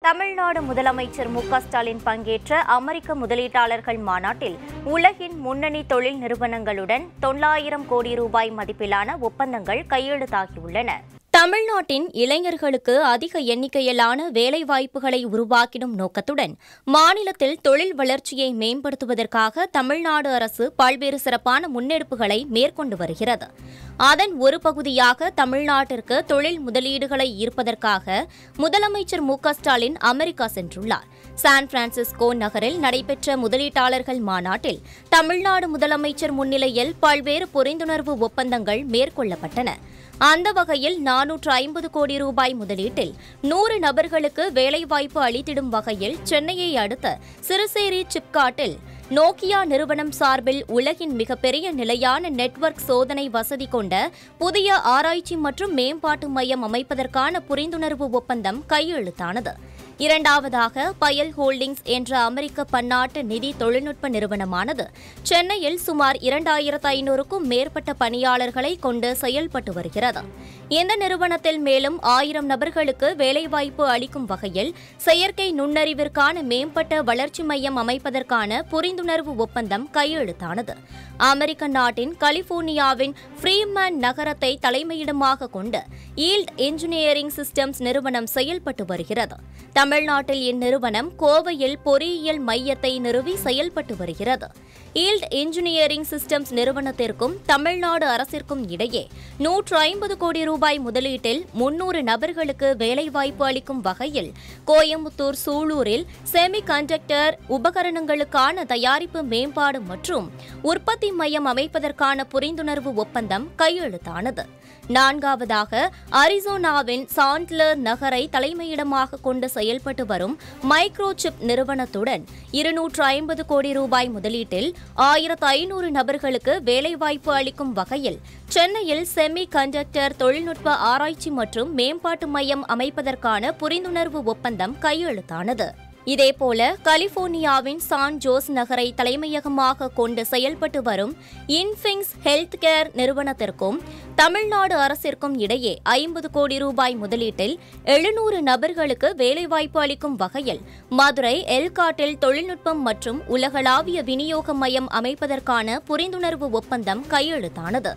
தமிழ்நாடு முதலமைச்சர் மு க ஸ்டாலின் பங்கேற்ற அமெரிக்க முதலீட்டாளர்கள் மாநாட்டில் உலகின் முன்னணி தொழில் நிறுவனங்களுடன் தொள்ளாயிரம் கோடி ரூபாய் மதிப்பிலான ஒப்பந்தங்கள் கையெழுத்தாகியுள்ளன தமிழ்நாட்டின் இளைஞர்களுக்கு அதிக எண்ணிக்கையிலான வேலைவாய்ப்புகளை உருவாக்கிடும் நோக்கத்துடன் மாநிலத்தில் தொழில் வளர்ச்சியை மேம்படுத்துவதற்காக தமிழ்நாடு அரசு பல்வேறு சிறப்பான முன்னெடுப்புகளை மேற்கொண்டு வருகிறது அதன் ஒரு பகுதியாக தமிழ்நாட்டிற்கு தொழில் முதலீடுகளை ஈர்ப்பதற்காக முதலமைச்சர் மு க ஸ்டாலின் அமெரிக்கா சென்றுள்ளார் சான் பிரான்சிஸ்கோ நகரில் நடைபெற்ற முதலீட்டாளர்கள் மாநாட்டில் தமிழ்நாடு முதலமைச்சர் முன்னிலையில் பல்வேறு புரிந்துணர்வு ஒப்பந்தங்கள் மேற்கொள்ளப்பட்டன அந்த வகையில் நானூற்று ஐம்பது கோடி ரூபாய் முதலீட்டில் நூறு நபர்களுக்கு வேலைவாய்ப்பு அளித்திடும் வகையில் சென்னையை அடுத்த சிறுசேரி சிப்காட்டில் நோக்கியா நிறுவனம் சார்பில் உலகின் மிகப்பெரிய நிலையான நெட்வொர்க் சோதனை வசதி கொண்ட புதிய ஆராய்ச்சி மற்றும் மேம்பாட்டு மையம் அமைப்பதற்கான புரிந்துணர்வு ஒப்பந்தம் கையெழுத்தானது இரண்டாவதாக பயல் ஹோல்டிங்ஸ் என்ற அமெரிக்க பன்னாட்டு நிதி தொழில்நுட்ப நிறுவனமானது சென்னையில் சுமார் இரண்டாயிரத்து ஐநூறுக்கும் மேற்பட்ட பணியாளர்களை கொண்டு செயல்பட்டு வருகிறது இந்த நிறுவனத்தில் மேலும் ஆயிரம் நபர்களுக்கு வேலைவாய்ப்பு அளிக்கும் வகையில் செயற்கை நுண்ணறிவிற்கான மேம்பட்ட வளர்ச்சி மையம் அமைப்பதற்கான புரிந்துணர்வு ஒப்பந்தம் கையெழுத்தானது அமெரிக்க நாட்டின் கலிபோர்னியாவின் ஃப்ரீமேன் நகரத்தை தலைமையிடமாக கொண்டு ஈல்ட் இன்ஜினியரிங் சிஸ்டம்ஸ் நிறுவனம் செயல்பட்டு வருகிறது தமிழ்நாட்டில் இந்நிறுவனம் கோவையில் பொறியியல் மையத்தை நிறுவி செயல்பட்டு வருகிறது ஈல்ட் இன்ஜினியரிங் சிஸ்டம்ஸ் நிறுவனத்திற்கும் தமிழ்நாடு அரசிற்கும் இடையே நூற்று ஐம்பது கோடி ரூபாய் முதலீட்டில் முன்னூறு நபர்களுக்கு வேலைவாய்ப்பு அளிக்கும் வகையில் கோயம்புத்தூர் சூலூரில் செமி கண்டக்டர் உபகரணங்களுக்கான தயாரிப்பு மேம்பாடு மற்றும் உற்பத்தி மையம் அமைப்பதற்கான புரிந்துணர்வு ஒப்பந்தம் கையெழுத்தானது நான்காவதாக அரிசோனாவின் சாண்ட்லர் நகரை தலைமையிடமாக கொண்டு செயல்பட்டு வரும் மைக்ரோசிப் நிறுவனத்துடன் இருநூற்று ஐம்பது கோடி ரூபாய் முதலீட்டில் ஆயிரத்து ஐநூறு நபர்களுக்கு வேலைவாய்ப்பு அளிக்கும் வகையில் சென்னையில் செமி கண்டக்டர் தொழில்நுட்ப ஆராய்ச்சி மற்றும் மேம்பாட்டு மையம் அமைப்பதற்கான புரிந்துணர்வு ஒப்பந்தம் கையெழுத்தானது இதேபோல கலிபோர்னியாவின் சான் ஜோஸ் நகரை தலைமையகமாக கொண்டு செயல்பட்டு வரும் இன்ஃபிங்ஸ் ஹெல்த் கேர் நிறுவனத்திற்கும் தமிழ்நாடு அரசிற்கும் இடையே ஐம்பது கோடி ரூபாய் முதலீட்டில் எழுநூறு நபர்களுக்கு வேலைவாய்ப்பு அளிக்கும் வகையில் மதுரை எல்காட்டில் தொழில்நுட்பம் மற்றும் உலகளாவிய விநியோக மையம் அமைப்பதற்கான புரிந்துணர்வு ஒப்பந்தம் கையெழுத்தானது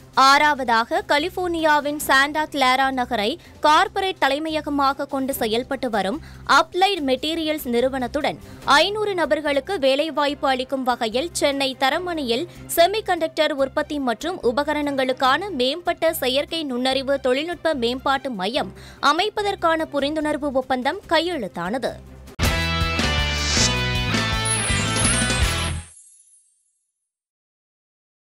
ஆறாவதாக கலிபோர்னியாவின் சாண்டா கிளாரா நகரை கார்ப்பரேட் தலைமையகமாக கொண்டு செயல்பட்டு வரும் அப்ளைட் மெட்டீரியல்ஸ் நிறுவனத்துடன் ஐநூறு நபர்களுக்கு வேலைவாய்ப்பு அளிக்கும் வகையில் சென்னை தரமணியில் செமிகண்டக்டர் உற்பத்தி மற்றும் உபகரணங்களுக்கான மேம்பட்ட செயற்கை நுண்ணறிவு தொழில்நுட்ப மேம்பாட்டு மையம் அமைப்பதற்கான புரிந்துணர்வு ஒப்பந்தம் கையெழுத்தானது